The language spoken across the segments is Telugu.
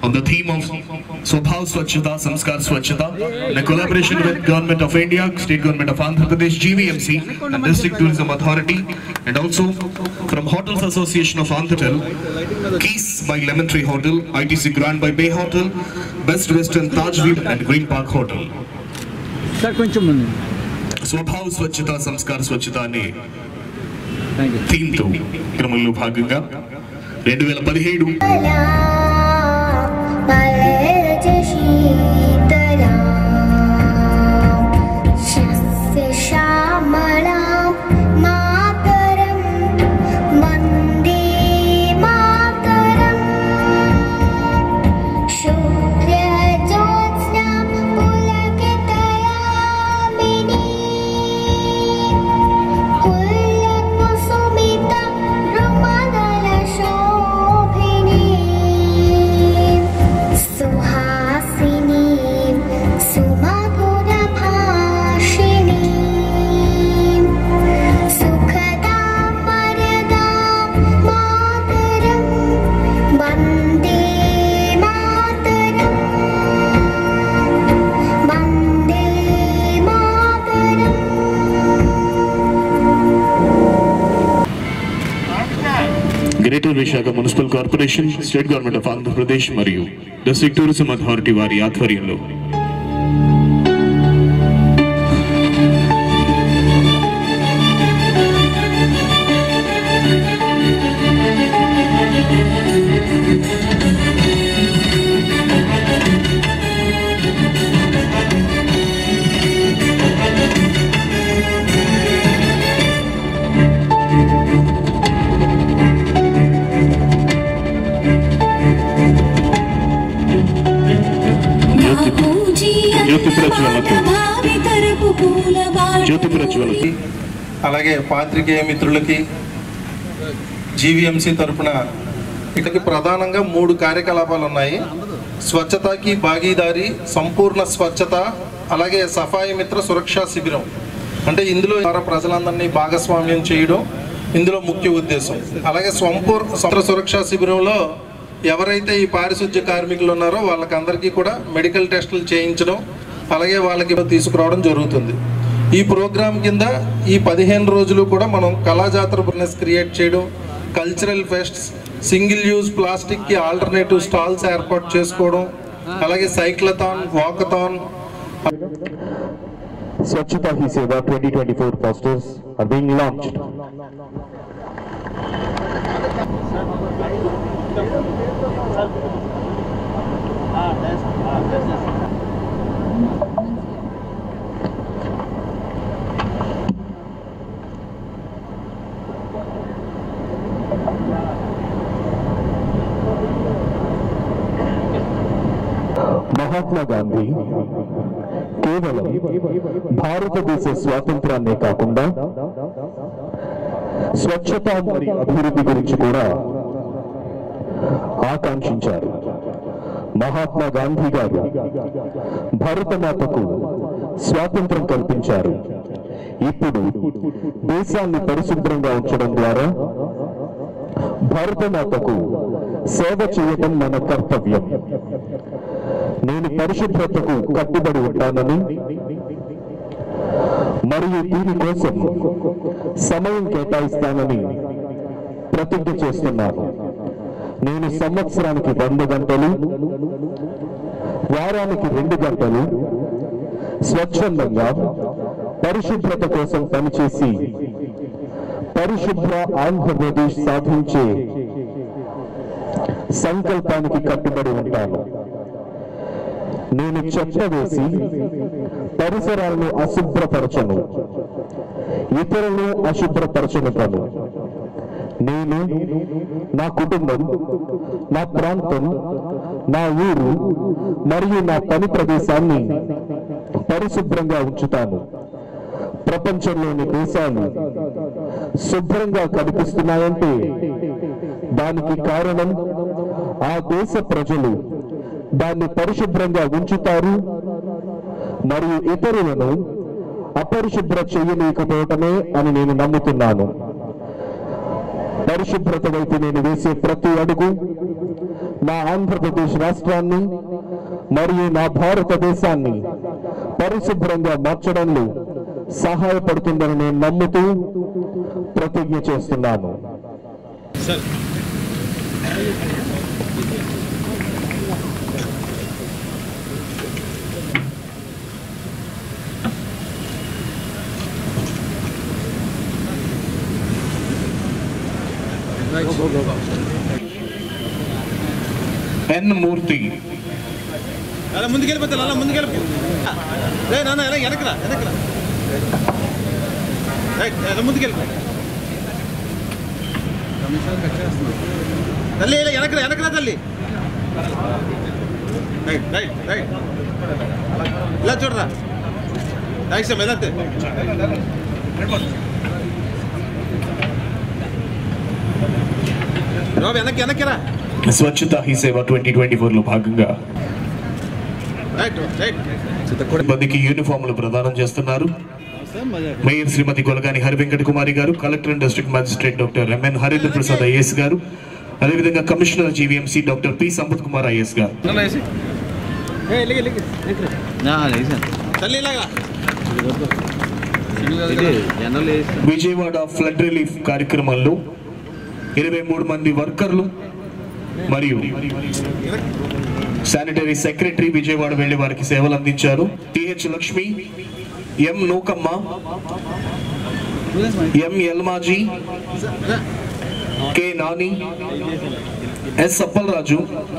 on the theme of Swabhav Swachhata, Samskar Swachhata, in a collaboration with Government of India, State Government of Andhra Pradesh, GVMC, and District Tourism Authority, and also from Hotels Association of Andhra, Keys by Lemon Tree Hotel, ITC Grand by Bay Hotel, Best Western Tajview, and Green Park Hotel. Sir కొంచెం ముందు స్వభావ స్వచ్ఛత సంస్కార స్వచ్ఛత అనే థ్యాంక్ యూ థీమ్తో క్రమంలో భాగంగా రెండు వేల పదిహేడు మలయజ శీతలా శస్య శ్యామలాం మాతరం వందే మాతరం శుక్రజ్యోత్స్నాం పులకితయామినీ కులకుసుమిత రుమదలశోభినీ సుహాసినీ సుమధురభాషిణీ సుఖదాం వరదాం మాతరం వందే మాతరం వందే మాతరం greater Visakha municipal corporation state government of Andhra Pradesh మరియు డిస్ట్రిక్ట్ టూరిజం అథారిటీ వారి ఆధ్వర్యంలో జ్యోతి జ్యోతి ప్రజ్వలతో జ్యోతి ప్రజ్వలతో అలాగే పాత్రికేయ మిత్రులకి జీవీఎంసీ తరపున ఇక్కడికి ప్రధానంగా మూడు కార్యకలాపాలు ఉన్నాయి స్వచ్ఛతకి భాగీదారి సంపూర్ణ స్వచ్ఛత అలాగే సఫాయి మిత్ర సురక్షా శిబిరం అంటే ఇందులో ద్వారా ప్రజలందరినీ భాగస్వామ్యం చేయడం ఇందులో ముఖ్య ఉద్దేశం అలాగే సంపూర్ణ సంపూర్ణ సురక్షా శిబిరంలో ఎవరైతే ఈ పారిశుద్ధ్య కార్మికులు ఉన్నారో వాళ్ళకందరికీ కూడా మెడికల్ టెస్టులు చేయించడం అలాగే వాళ్ళకి తీసుకురావడం జరుగుతుంది ఈ ప్రోగ్రాం కింద ఈ పదిహేను రోజులు కూడా మనం కళాజాతర బిజినెస్ క్రియేట్ చేయడం కల్చరల్ ఫెస్ట్స్ సింగిల్ యూజ్ ప్లాస్టిక్కి ఆల్టర్నేటివ్ స్టాల్స్ ఏర్పాటు చేసుకోవడం అలాగే cyclothon walkathon Swachhata Hi Seva 2024 posters are being launched. Mahatma Gandhi కేవలం భారతదేశ స్వాతంత్రాన్నే కాకుండా స్వచ్ఛత మరియు అభివృద్ధి గురించి కూడా ఆకాంక్షించారు మహాత్మా గాంధీ గారు భారతమాతకు స్వాతంత్రం కల్పించారు ఇప్పుడు దేశాన్ని పరిశుభ్రంగా ఉంచడం ద్వారా భారతమాతకు సేవ చేయడం మన కర్తవ్యం నేను పరిశుభ్రతకు కట్టుబడి ఉంటానని మరియు దీనికోసం సమయం కేటాయిస్తానని ప్రతిజ్ఞ చేస్తున్నాను నేను సంవత్సరానికి వంద గంటలు వారానికి రెండు గంటలు స్వచ్ఛందంగా పరిశుభ్రత కోసం పనిచేసి పరిశుభ్ర ఆంధ్రప్రదేశ్ సాధించే సంకల్పానికి కట్టుబడి ఉంటాను నేను చెత్త వేసి పరిసరాలను అశుభ్రపరచను ఇతరులను అశుభ్రపరచను నేను నా కుటుంబం నా ప్రాంతం నా ఊరు మరియు నా పని ప్రదేశాన్ని పరిశుభ్రంగా ఉంచుతాను ప్రపంచంలోని దేశాలు శుభ్రంగా కనిపిస్తున్నాయంటే దానికి కారణం ఆ దేశ ప్రజలు దాన్ని పరిశుభ్రంగా ఉంచుతారు మరియు ఇతరులను అపరిశుభ్ర చేయలేకపోవటమే అని నేను నమ్ముతున్నాను పరిశుభ్రత వైపు నేను వేసే ప్రతి అడుగు నా ఆంధ్రప్రదేశ్ రాష్ట్రాన్ని మరియు నా భారతదేశాన్ని పరిశుభ్రంగా మార్చడంలో సహాయపడుతుందని నేను నమ్ముతూ ప్రతిజ్ఞ చేస్తున్నాను ఎన్ మూర్తి అలా ముందుకెళ్ళిపోతే అలా ముందుకెళ్ళిపో రే నాన్న ఎలా వెనకరా వెనకరా రైట్ అలా ముందుకెళ్ళిపో తల్లి ఇలా వెనకరా వెనకరా తల్లి రైట్ రైట్ రైట్ ఇలా చూడరా రైట్ సార్ మెదంతే రావు వెనక్కి వెనక్కిరా స్వచ్ఛత హీ సేవ ట్వంటీ ట్వంటీ ఫోర్ లో భాగంగా రైట్ రైట్ మందికి యూనిఫామ్లు ప్రదానం చేస్తున్నారు మేయర్ శ్రీమతి గొలగాని హరివెంకట కుమారి గారు collector and district magistrate doctor MN Harendra Prasad IAS గారు అదేవిధంగా commissioner GVMC doctor P Sampath Kumar IAS గారు తల్లి ఇలాగా విజయవాడ ఫ్లడ్ రిలీఫ్ కార్యక్రమంలో ఇరవై మూడు మంది వర్కర్లు మరియు శానిటరీ సెక్రటరీ విజయవాడ వెళ్లి వారికి సేవలు అందించారు TH Lakshmi M Nookamma M Elmaji K Nani S Appalaraju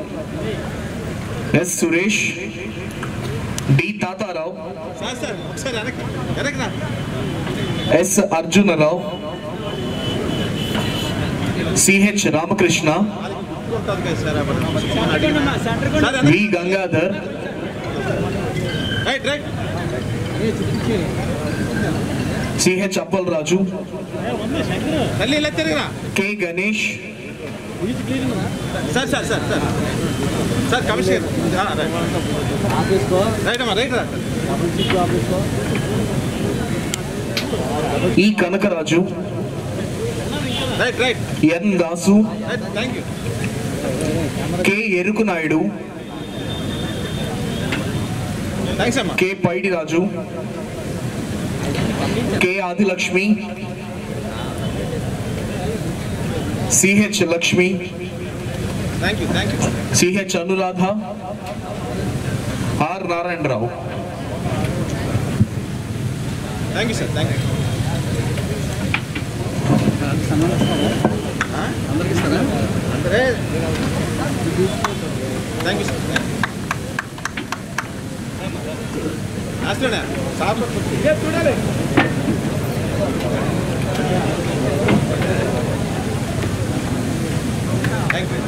S Suresh D Tatarao sir sir ఒకసారి వెనక్కి వెనక్కిరా ఎస్ అర్జునరావు సిహెచ్ రామకృష్ణ ఉంటుంది కదా సార్ అప్పుడు. సార్ వెనక్కి. V Gangadhar right right CH Appalaraju తల్లి ఇలా తిరిగిరా K Ganesh sir sir sir sir sir commissioner ఆ, రైట్. రైట్ అమ్మా రైట్ రా E Kanakaraju right right N Dasu right thank you K Eruku Naidu thanks అమ్మా K Paidiraju K Adilakshmi CH Lakshmi thank you thank you CH Anuradha R Narayanarao thank you sir thank you అందరే థ్యాంక్ యూ సార్ లాస్ట్లోనే సార్ చూడాలి thank you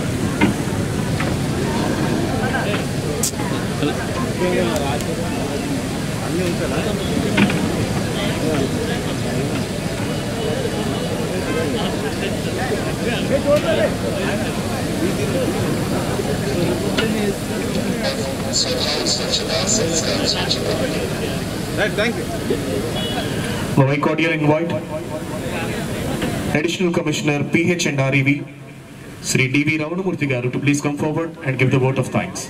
right thank you My cordial invite Additional Commissioner PH and REV Sri D.V. Ravanamurthy garu to please come forward and give the vote of thanks.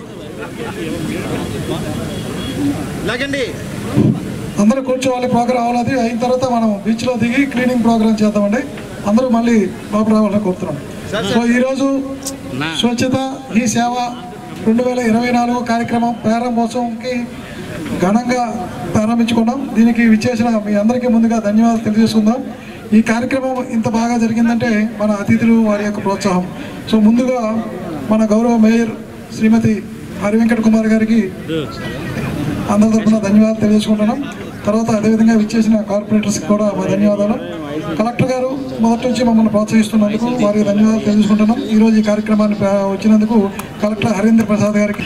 ఇలాగండి అందరూ కూర్చోవాలి ప్రోగ్రామ్ అవ్వాలి అయిన తర్వాత మనం బీచ్లో దిగి క్లీనింగ్ ప్రోగ్రామ్ చేద్దామండి అందరూ మళ్ళీ లోపల రావాలని కోరుతున్నాం సార్, సో ఈరోజు స్వచ్ఛత ఈ సేవ రెండు వేల ఇరవై నాలుగు కార్యక్రమం ప్రారంభోత్సవంకి ఘనంగా ప్రారంభించుకున్నాం దీనికి విచ్చేసిన మీ అందరికీ ముందుగా ధన్యవాదాలు తెలియజేసుకుందాం ఈ కార్యక్రమం ఇంత బాగా జరిగిందంటే మన అతిథులు వారి యొక్క ప్రోత్సాహం సో ముందుగా మన గౌరవ మేయర్ శ్రీమతి హరి వెంకట కుమార్ గారికి అందరి తరఫున ధన్యవాదాలు తెలియజేసుకుంటున్నాం తర్వాత అదేవిధంగా విచ్చేసిన కార్పొరేటర్స్కి కూడా మా ధన్యవాదాలు కలెక్టర్ గారు మొదటి నుంచి మమ్మల్ని ప్రోత్సహిస్తున్నందుకు వారికి ధన్యవాదాలు తెలియజేసుకుంటున్నాం ఈరోజు ఈ కార్యక్రమాన్ని ప్రా- వచ్చినందుకు కలెక్టర్ హరీంద్ర ప్రసాద్ గారికి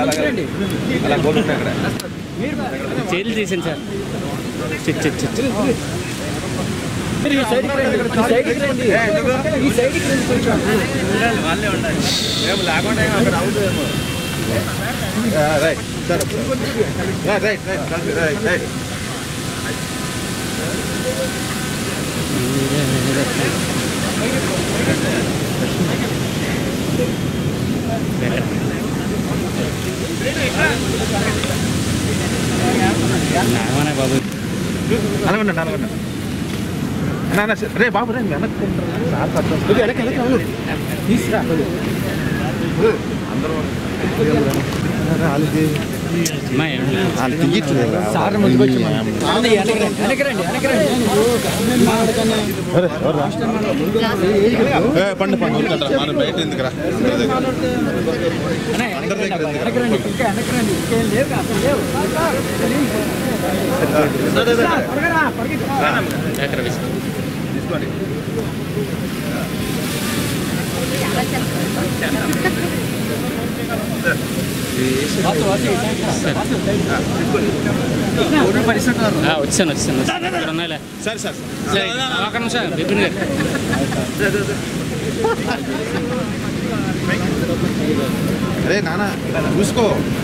చేతులు తీసాను సార్ చిట్ చిట్ చిట్ మీరు ఈ సైడ్కి రండి ఈ సైడ్కి రండి ఈ సైడ్కి రండి కొంచెం right sir right right right right right అలాగే ఉండండి అలాగే ఉండండి అన్న, అన్న, రే బాబు రే వెనక్కి సార్ పట్టుకో. ఇది వెనక్కి వెనక్కి వెళ్ళు. తీసురా అందరూ వాళ్ళకి వాళ్ళు తీయట్లేదు సార్ ముందుకు వచ్చి వెనకరండి వెనకరండి వెనకరండి అరే, ఎవర్రా? ఏ, పండు పండు వద్దండ్రా. మనం బయట ఎందుకురా అందరి దగ్గర ఎందుకురా? వెనకరండి ఇంకా వెనకరండి ఇంకేం లేవు అసలు లేవు తీసుకోండి వచ్చాను వచ్చాను ఇక్కడ ఉన్నాయిలే సరే సార్ సరే, ఒక నిమిషం బిపిన్ గారు అరే నాన్న చూసుకో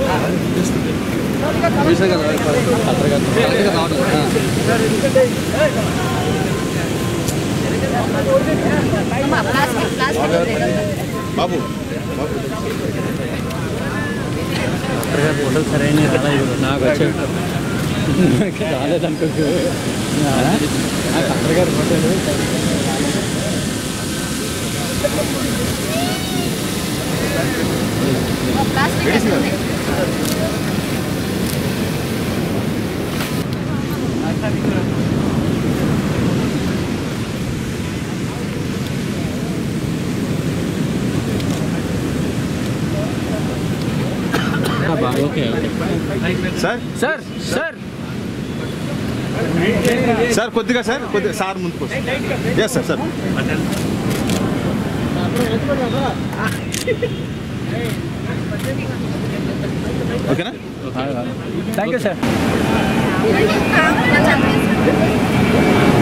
ప్లాస్టిక్ ప్లాస్టిక్ బాబు ఫోటోలు సరైన నాకు వచ్చాడు నాకు రాలేదనుకో కలర్ గారు ఫోటోలు plastic okay okay sir sir sir sir కొద్దిగా సార్ కొద్దిగా సార్ ముందుకు ఎస్ సార్ సార్ ఓకేనా థ్యాంక్ యూ సార్ కొంచెం